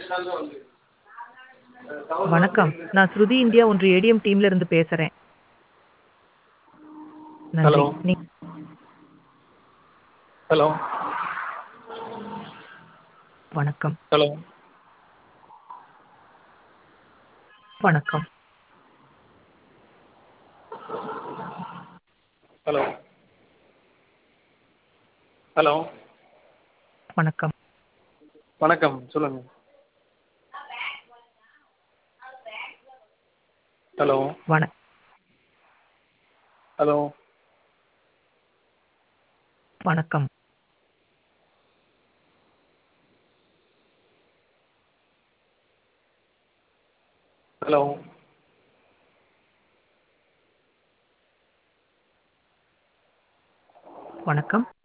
வணக்கம். நான் ஸ்ருதி இந்தியா ஒன்று ஏடிஎம் டீம்ல இருந்து பேசுறேன். நன்றி. ஹலோ. நீ ஹலோ. வணக்கம். ஹலோ. வணக்கம். ஹலோ. ஹலோ. வணக்கம். வணக்கம். சொல்லுங்க. ஹலோ. வண ஹலோ. வணக்கம். ஹலோ. வணக்கம்.